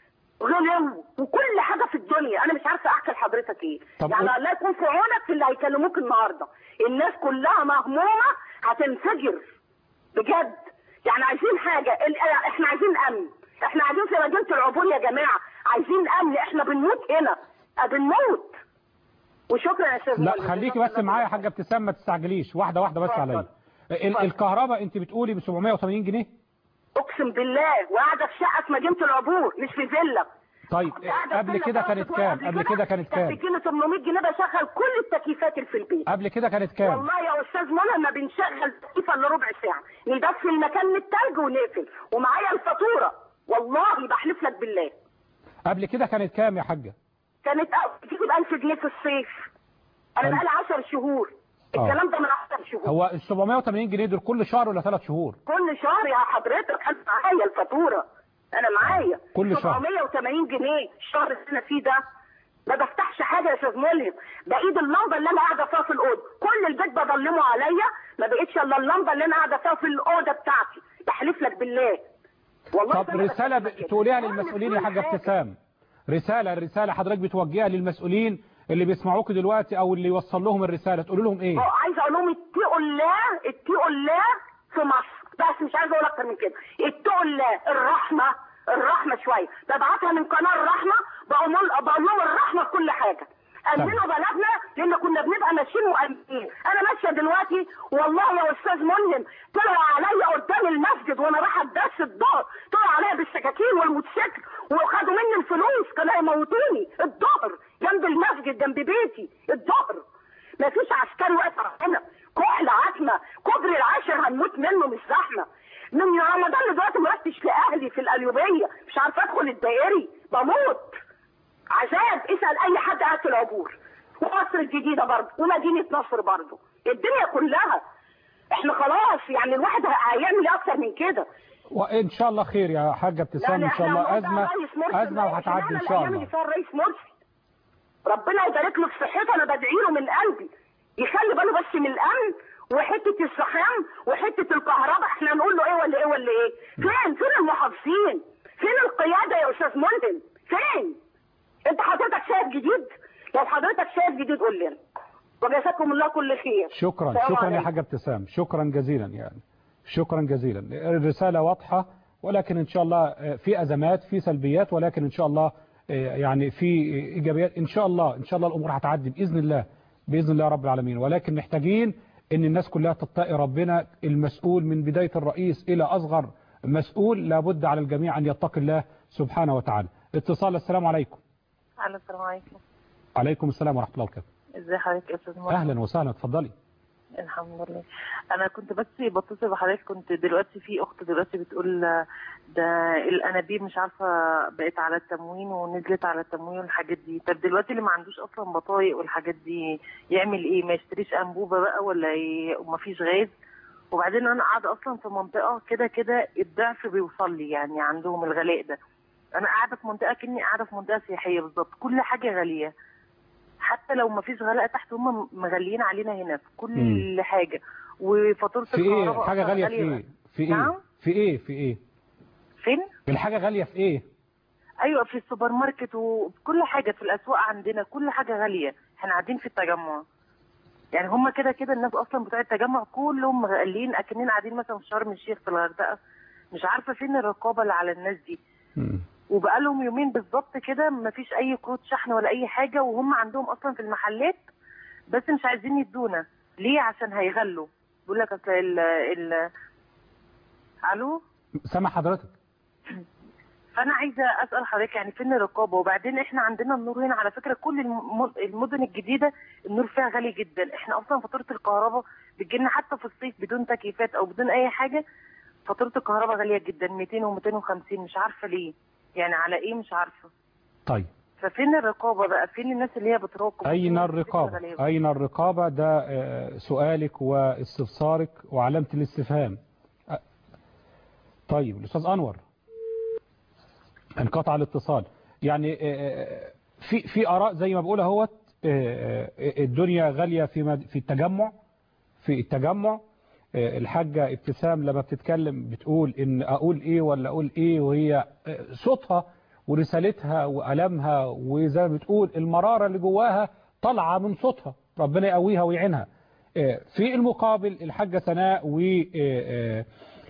غلو وكل حاجه في الدنيا انا مش عارفه احكي لحضرتك ايه طب يعني قول- الله يكون في عونك في اللي هيكلموك النهارده الناس كلها مهمومه هتنفجر بجد يعني عايزين حاجه ال- احنا عايزين امن احنا قاعدين في مدينه العبور يا جماعه عايزين امن احنا بنموت هنا أه بنموت وشكرا يا استاذ لا مولى. خليكي بس معايا يا حاجه ابتسام ما تستعجليش واحده واحده بس عليا ال- الكهرباء انت بتقولي ب 780 جنيه اقسم بالله وقاعده في شقه في مدينه العبور مش في فيلا طيب قبل كده كانت كام قبل كده كانت كام بتجيلي 800 جنيه بشغل كل التكييفات اللي في البيت قبل كده كانت كام والله يا استاذ منى ما بنشغل تكييف الا ربع ساعه ندفي المكان من التلج ونقفل ومعايا الفاتوره والله بحلف لك بالله قبل كده كانت كام يا حاجه كانت أ- بتيجي ب 1000 جنيه في الصيف انا ألف. بقالي 10 شهور آه. الكلام ده من 10 شهور هو ال 780 جنيه دول كل شهر ولا ثلاث شهور كل شهر يا حضرتك انا معايا الفاتوره انا معايا كل شهر. 780 جنيه الشهر اللي انا فيه ده ما بفتحش حاجه يا استاذ ملهم بايد اللمبه اللي انا قاعده فيها في الاوضه كل البيت بضلمه عليا ما بقتش الا اللمبه اللي انا قاعده فيها في الاوضه بتاعتي بحلف لك بالله والله طب أنا رساله بكلمك كده. تقوليها كل- للمسؤولين يا كل حاجه حاجة. ابتسام رساله الرساله حضرتك بتوجهها للمسؤولين اللي بيسمعوك دلوقتي او اللي يوصل لهم الرساله تقول لهم ايه اه عايزه اقول لهم اتقوا الله اتقوا الله في مصر بس مش عايزه اقول اكتر من كده اتقوا الله الرحمه الرحمه شويه ببعتها من قناه الرحمه بقول بقول لهم الرحمه في كل حاجه امنوا بلدنا لان كنا بنبقى ماشيين مؤمنين انا ماشيه دلوقتي والله يا استاذ ملهم طلعوا عليا قدام المسجد وانا رايحه اتدس الظهر طلعوا عليا بالسكاكين والموتوسيكل وخدوا مني الفلوس كانوا هيموتوني الظهر جنب المسجد جنب بيتي الظهر ما فيش عسكري واقف هنا كحل عتمه كوبري العاشر هنموت منه مش زحمه من رمضان دلوقتي ما رحتش لاهلي في القليوبيه مش عارفه ادخل الدائري بموت عذاب اسال اي حد قاعد في العبور ومصر الجديده برضه ومدينه نصر برضه الدنيا كلها احنا خلاص يعني الواحد هيعمل ايه اكتر من كده وان شاء الله خير يا حاجه ابتسام ان شاء الله ازمه ازمه وهتعدي ان شاء اللي الله فيها الرئيس مرسي ربنا يبارك له في صحته انا بدعي له من قلبي يخلي باله بس من الامن وحته السخان وحته الكهرباء احنا نقول له ايه ولا ايه ولا ايه فين فين المحافظين فين القياده يا استاذ ملهم فين انت حضرتك شايف جديد لو حضرتك شايف جديد قول لنا وجزاكم الله كل خير شكرا السلام شكرا يا عليكم. حاجه ابتسام شكرا جزيلا يعني شكرا جزيلا الرساله واضحه ولكن ان شاء الله آه، في ازمات في سلبيات ولكن ان شاء الله آه، يعني في ايجابيات ان شاء الله ان شاء الله الامور هتعدي باذن الله باذن الله رب العالمين ولكن محتاجين ان الناس كلها تتقي ربنا المسؤول من بدايه الرئيس الى اصغر مسؤول لابد على الجميع ان يتقي الله سبحانه وتعالى اتصال السلام عليكم الو السلام عليكم عليكم السلام ورحمه الله وبركاته ازي حضرتك يا استاذ مرحبا اهلا وسهلا اتفضلي الحمد لله انا كنت بس بتصل بحضرتك كنت دلوقتي في اخت دلوقتي بتقول آه، ده الانابيب مش عارفه بقت على التموين ونزلت على التموين والحاجات دي طب دلوقتي اللي ما عندوش اصلا بطايق والحاجات دي يعمل ايه ما يشتريش انبوبه بقى ولا ي... ومفيش غاز وبعدين انا قاعده اصلا في منطقه كده كده الضعف بيوصل لي يعني عندهم الغلاء ده انا قاعده في منطقه كاني قاعده في منطقه سياحيه بالظبط كل حاجه غاليه حتى لو ما فيش غلاء تحت هم مغليين علينا هنا في كل مم. حاجه وفاتوره في ايه الكهرباء حاجه أصلاً غاليه في ايه في نعم ايه في ايه في ايه فين الحاجه غاليه في ايه ايوه في السوبر ماركت وفي كل حاجه في الاسواق عندنا كل حاجه غاليه احنا قاعدين في التجمع يعني هم كده كده الناس اصلا بتوع التجمع كلهم مغلين اكننا قاعدين مثلا في شرم الشيخ في الغردقه مش عارفه فين الرقابه اللي على الناس دي وبقالهم يومين بالظبط كده مفيش اي كروت شحن ولا اي حاجه وهم عندهم اصلا في المحلات بس مش عايزين يدونا ليه عشان هيغلوا بيقول لك اصل ال ال الو سامع حضرتك فانا عايزه اسال حضرتك يعني فين الرقابه وبعدين احنا عندنا النور هنا على فكره كل الم- المدن الجديده النور فيها غالي جدا احنا اصلا فاتوره الكهرباء بتجيلنا حتى في الصيف بدون تكييفات او بدون اي حاجه فاتوره الكهرباء غاليه جدا 200 و250 مش عارفه ليه يعني على ايه مش عارفه طيب ففين الرقابه بقى فين الناس اللي هي بتراقب أين فين الناس الرقابة اللي شغالة؟ أين الرقابة ده آه، سؤالك واستفسارك وعلامة الاستفهام أ- طيب الأستاذ أنور انقطع الاتصال يعني آه، في في آراء زي ما بقول اهوت آه، آه، الدنيا غالية في مد- في التجمع في التجمع آه، الحاجة ابتسام لما بتتكلم بتقول ان اقول ايه ولا اقول ايه وهي آه، صوتها ورسالتها وألمها وزي ما بتقول المرارة اللي جواها طالعة من صوتها ربنا يقويها ويعينها آه، في المقابل الحاجة سناء و آه، آه،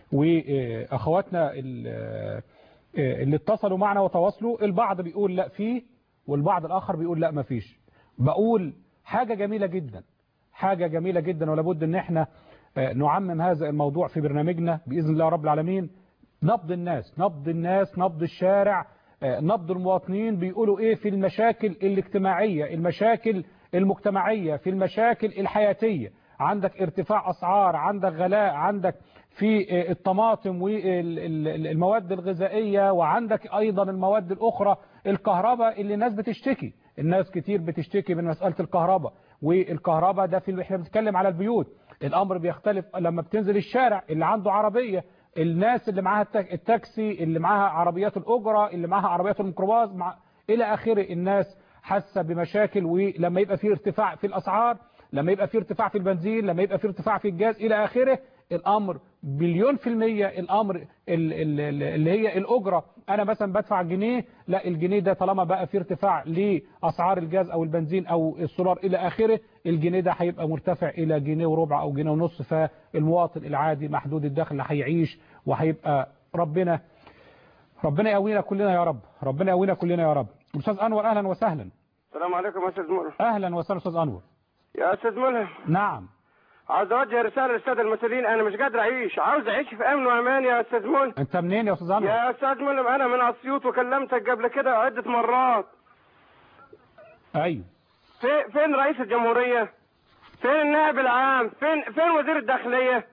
واخواتنا ال- آه، اللي اتصلوا معنا وتواصلوا البعض بيقول لا فيه والبعض الآخر بيقول لا ما فيش بقول حاجة جميلة جدا حاجة جميلة جدا ولابد ان احنا آه، نعمم هذا الموضوع في برنامجنا بإذن الله رب العالمين نبض الناس نبض الناس نبض الشارع آه، نبض المواطنين بيقولوا ايه في المشاكل الاجتماعية المشاكل المجتمعية في المشاكل الحياتية عندك ارتفاع أسعار عندك غلاء عندك في آه، الطماطم والمواد الغذائية وعندك أيضا المواد الأخرى الكهرباء اللي الناس بتشتكي الناس كتير بتشتكي من مسألة الكهرباء والكهرباء ده في احنا بنتكلم على البيوت الأمر بيختلف لما بتنزل الشارع اللي عنده عربية الناس اللي معاها التاك- التاكسي اللي معاها عربيات الأجرة اللي معاها عربيات الميكروباص مع إلى آخره الناس حاسة بمشاكل ولما يبقى في ارتفاع في الأسعار لما يبقى في ارتفاع في البنزين لما يبقى في ارتفاع في الجاز إلى آخره الأمر بليون في المية الأمر ال- ال- ال- اللي هي الأجرة أنا مثلا بدفع جنيه لا الجنيه ده طالما بقى في ارتفاع لأسعار الجاز أو البنزين أو السولار إلى آخره الجنيه ده هيبقى مرتفع إلى جنيه وربع أو جنيه ونص فالمواطن العادي محدود الدخل اللي هيعيش وهيبقى ربنا ربنا يقوينا كلنا يا رب ربنا يقوينا كلنا يا رب أستاذ أنور أهلا وسهلا السلام عليكم يا استاذ ملهم أهلا وسهلا أستاذ أنور يا استاذ ملهم نعم عاوز اوجه رساله للساده المسؤولين انا مش قادر اعيش عاوز اعيش في امن وامان يا استاذ ملهم أنت منين يا أستاذ أنور يا استاذ ملهم انا من اسيوط وكلمتك قبل كده عده مرات أيوه في فين رئيس الجمهوريه فين النائب العام فين فين وزير الداخليه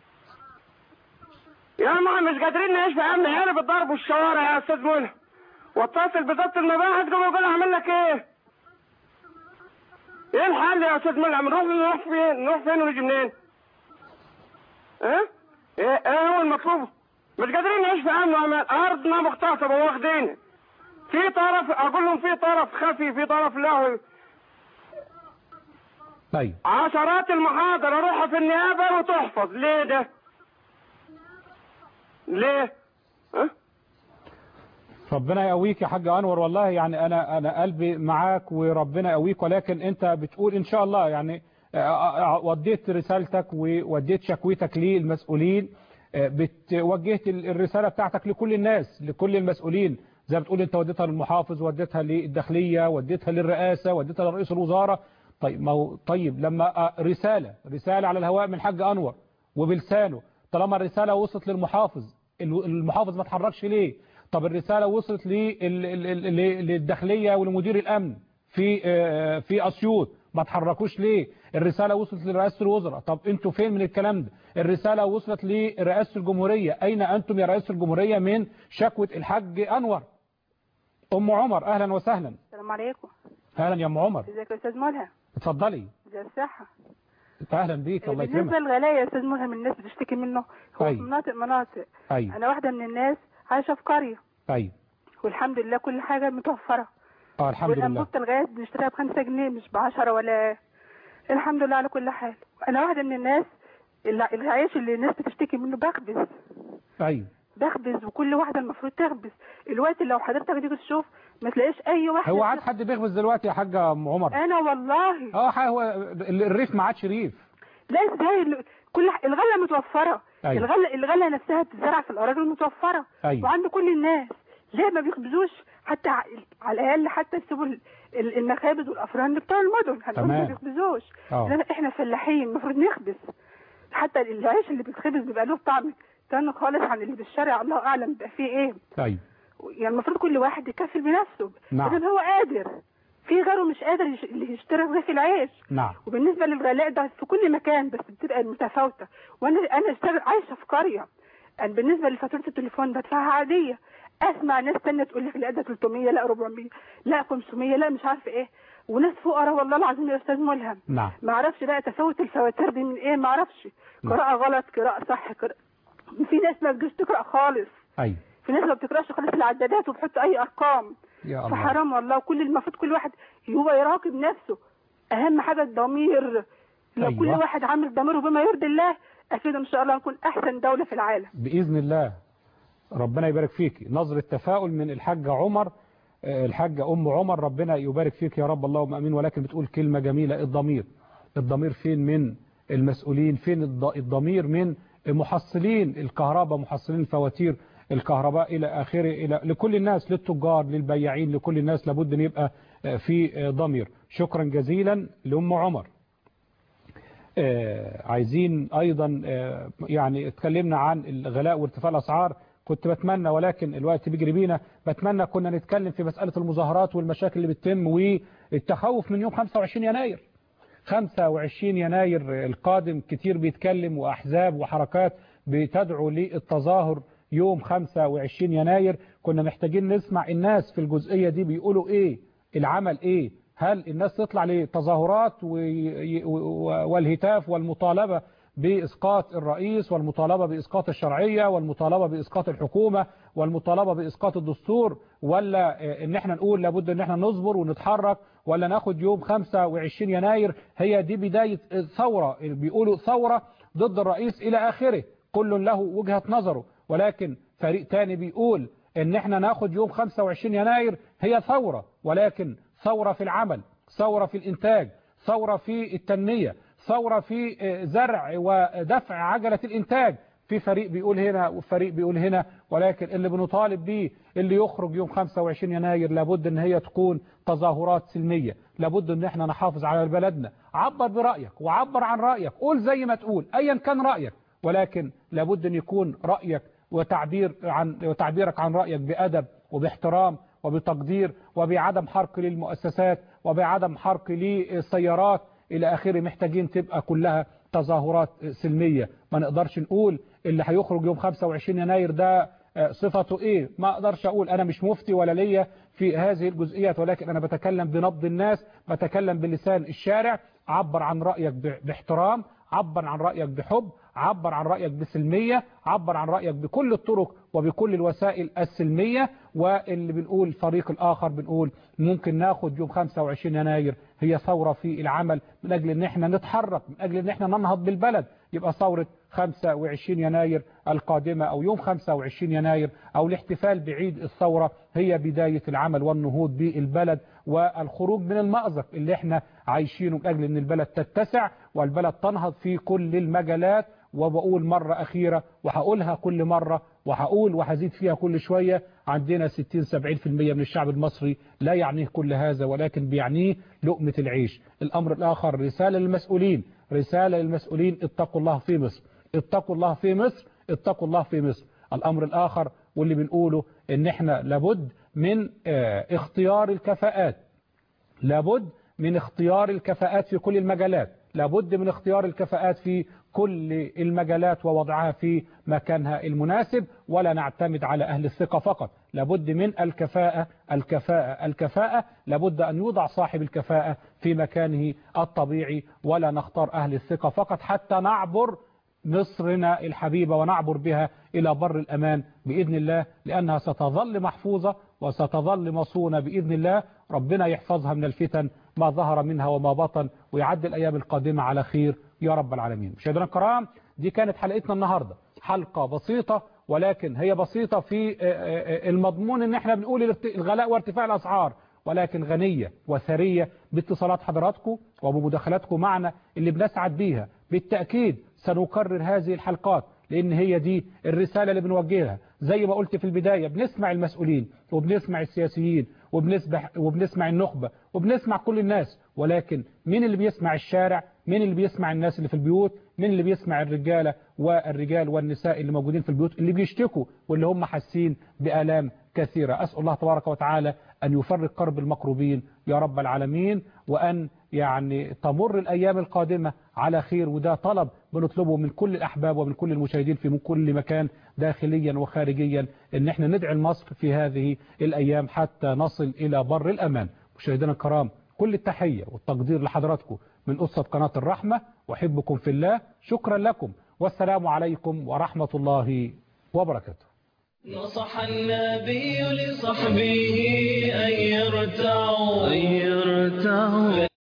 يا ما مش قادرين نعيش في امن عيالي بالضرب والشوارع يا استاذ منى واتصل بضبط المباحث قبل اقول اعمل لك ايه ايه الحل يا استاذ منى نروح نروح فين نروح فين ونيجي منين اه ايه ايه هو المطلوب مش قادرين نعيش في امن وامان ارضنا مغتصبه واخدين في طرف اقول لهم في طرف خفي في طرف له طيب عشرات المحاضر اروحها في النيابه وتحفظ ليه ده ليه ها ربنا يقويك يا حاج انور والله يعني انا انا قلبي معاك وربنا يقويك ولكن انت بتقول ان شاء الله يعني آه، آه، وديت رسالتك ووديت شكوتك للمسؤولين آه، بتوجهت ال- الرسالة بتاعتك لكل الناس لكل المسؤولين زي ما بتقول انت وديتها للمحافظ وديتها للداخلية وديتها للرئاسة وديتها لرئيس الوزارة طيب ما هو طيب لما آه، رسالة رسالة على الهواء من الحاج انور وبلسانه طالما الرسالة وصلت للمحافظ ال- المحافظ ما اتحركش ليه طب الرسالة وصلت لل- ال- ال- ال- للداخلية ولمدير الامن في آه، في اسيوط ما تحركوش ليه الرسالة وصلت لرئاسة الوزراء طب انتوا فين من الكلام ده الرسالة وصلت لرئاسة الجمهورية اين انتم يا رئاسة الجمهورية من شكوى الحاج انور ام عمر اهلا وسهلا السلام عليكم اهلا يا ام عمر ازيك يا استاذ ملهم اتفضلي ازي الصحه اهلا بيك الله بالنسبه يكرمك للغلاء يا استاذ ملهم الناس بتشتكي منه هو في أيوة. مناطق مناطق ايوه انا واحده من الناس عايشه في قريه ايوه والحمد لله كل حاجه متوفره اه الحمد لله والانبوبه الغاز بنشتريها ب 5 جنيه مش ب 10 ولا الحمد لله على كل حال انا واحده من الناس اللي- العيش اللي الناس بتشتكي منه بخبز ايوه بخبز وكل واحده المفروض تخبز الوقت لو حضرتك تيجي تشوف ما تلاقيش اي واحده هو عاد حد بيخبز دلوقتي يا حاجة ام عمر انا والله اه ح- هو ال- الريف ما عادش ريف لا ازاي ال- كل ح- الغله متوفره أيوة. الغله الغله نفسها بتزرع في الاراضي المتوفره أيوة. وعند كل الناس ليه ما بيخبزوش حتى ع- على الاقل حتى يسيبوا ال- ال- المخابز والافران بتوع المدن هنقول ما تمام. بيخبزوش آه. لا احنا فلاحين المفروض نخبز حتى العيش اللي بيتخبز بيبقى له طعم تاني خالص عن اللي بالشارع الله اعلم بيبقى فيه ايه ايوه يعني المفروض كل واحد يكفل بنفسه نعم. إذا هو قادر في غيره مش قادر يش- اللي يشتري رغيف العيش نعم وبالنسبه للغلاء ده في كل مكان بس بتبقى متفاوته وانا انا اشتغل عايشه في قريه انا بالنسبه لفاتوره التليفون بدفعها عاديه اسمع ناس تانية تقول لك لا ده 300 لا 400 لا 500 لا مش عارفه ايه وناس فقراء والله العظيم يا استاذ ملهم نعم ما اعرفش بقى تفاوت الفواتير دي من ايه ما اعرفش نعم. قراءه غلط قراءه صح قراءة. في ناس ما بتجيش تقرا خالص ايوه في ناس ما بتقراش خالص العدادات وبتحط اي ارقام يا الله فحرام والله وكل المفروض كل واحد هو يراقب نفسه اهم حاجه الضمير لو أيوة. كل واحد عامل ضميره بما يرضي الله اكيد ان شاء الله نكون احسن دوله في العالم بإذن الله ربنا يبارك فيك نظرة تفاؤل من الحاجة عمر آه، الحاجة أم عمر ربنا يبارك فيك يا رب اللهم أمين ولكن بتقول كلمة جميلة الضمير الضمير فين من المسؤولين فين الض- الضمير من محصلين الكهرباء محصلين الفواتير الكهرباء إلى آخره إلى لكل الناس للتجار للبياعين لكل الناس لابد أن يبقى آه، في آه، ضمير شكرا جزيلا لأم عمر آه، عايزين ايضا آه، يعني اتكلمنا عن الغلاء وارتفاع الاسعار كنت بتمنى ولكن الوقت بيجري بينا بتمنى كنا نتكلم في مسألة المظاهرات والمشاكل اللي بتتم والتخوف من يوم 25 يناير 25 يناير القادم كتير بيتكلم وأحزاب وحركات بتدعو للتظاهر يوم 25 يناير كنا محتاجين نسمع الناس في الجزئية دي بيقولوا ايه العمل ايه هل الناس تطلع لتظاهرات وي- و- والهتاف والمطالبة بإسقاط الرئيس والمطالبة بإسقاط الشرعية والمطالبة بإسقاط الحكومة والمطالبة بإسقاط الدستور ولا آه، ان احنا نقول لابد ان احنا نصبر ونتحرك ولا ناخد يوم 25 يناير هي دي بداية ثورة بيقولوا ثورة ضد الرئيس إلى آخره كل له وجهة نظره ولكن فريق تاني بيقول ان احنا ناخد يوم 25 يناير هي ثورة ولكن ثورة في العمل ثورة في الإنتاج ثورة في التنمية ثورة في آه، زرع ودفع عجلة الإنتاج في فريق بيقول هنا وفريق بيقول هنا ولكن اللي بنطالب بيه اللي يخرج يوم 25 يناير لابد ان هي تكون تظاهرات سلمية لابد ان احنا نحافظ على بلدنا عبر برأيك وعبر عن رأيك قول زي ما تقول ايا كان رأيك ولكن لابد ان يكون رأيك وتعبير عن وتعبيرك عن رأيك بأدب وباحترام وبتقدير وبعدم حرق للمؤسسات وبعدم حرق للسيارات إلى آخره محتاجين تبقى كلها تظاهرات سلمية ما نقدرش نقول اللي هيخرج يوم 25 يناير ده صفته ايه ما اقدرش اقول انا مش مفتي ولا ليا في هذه الجزئيات ولكن انا بتكلم بنبض الناس بتكلم بلسان الشارع عبر عن رأيك باحترام عبر عن رأيك بحب عبر عن رأيك بسلمية عبر عن رأيك بكل الطرق وبكل الوسائل السلمية واللي بنقول الفريق الآخر بنقول ممكن ناخد يوم 25 يناير هي ثورة في العمل من أجل أن احنا نتحرك من أجل أن احنا ننهض بالبلد يبقى ثورة 25 يناير القادمة أو يوم 25 يناير أو الاحتفال بعيد الثورة هي بداية العمل والنهوض بالبلد والخروج من المأزق اللي احنا عايشينه من أجل أن البلد تتسع والبلد تنهض في كل المجالات وبقول مرة أخيرة وهقولها كل مرة وهقول وهزيد فيها كل شوية عندنا 60-70% من الشعب المصري لا يعنيه كل هذا ولكن بيعنيه لقمة العيش الأمر الآخر رسالة للمسؤولين رسالة للمسؤولين اتقوا الله في مصر اتقوا الله في مصر اتقوا الله في مصر الأمر الآخر واللي بنقوله ان احنا لابد من اه اختيار الكفاءات لابد من اختيار الكفاءات في كل المجالات لابد من اختيار الكفاءات في كل المجالات ووضعها في مكانها المناسب ولا نعتمد على أهل الثقة فقط لابد من الكفاءة الكفاءة الكفاءة لابد أن يوضع صاحب الكفاءة في مكانه الطبيعي ولا نختار أهل الثقة فقط حتى نعبر مصرنا الحبيبة ونعبر بها إلى بر الأمان بإذن الله لأنها ستظل محفوظة وستظل مصونة بإذن الله ربنا يحفظها من الفتن ما ظهر منها وما بطن ويعد الأيام القادمة على خير يا رب العالمين مشاهدينا الكرام دي كانت حلقتنا النهاردة حلقة بسيطة ولكن هي بسيطة في المضمون ان احنا بنقول الغلاء وارتفاع الأسعار ولكن غنية وثرية باتصالات حضراتكم وبمداخلاتكم معنا اللي بنسعد بيها بالتأكيد سنكرر هذه الحلقات لأن هي دي الرسالة اللي بنوجهها زي ما قلت في البداية بنسمع المسؤولين وبنسمع السياسيين وبنسمع, وبنسمع النخبة وبنسمع كل الناس ولكن مين اللي بيسمع الشارع مين اللي بيسمع الناس اللي في البيوت مين اللي بيسمع الرجالة والرجال والنساء اللي موجودين في البيوت اللي بيشتكوا واللي هم حاسين بآلام كثيرة أسأل الله تبارك وتعالى أن يفرق كرب المكروبين يا رب العالمين وأن يعني تمر الأيام القادمة على خير وده طلب بنطلبه من كل الأحباب ومن كل المشاهدين في كل مكان داخليا وخارجيا ان احنا ندعي مصر في هذه الأيام حتى نصل إلى بر الأمان مشاهدينا الكرام كل التحية والتقدير لحضراتكم من أسرة قناة الرحمة وحبكم في الله شكرا لكم والسلام عليكم ورحمة الله وبركاته نصح النبي لصحبه أن يرتعوا, أن يرتعوا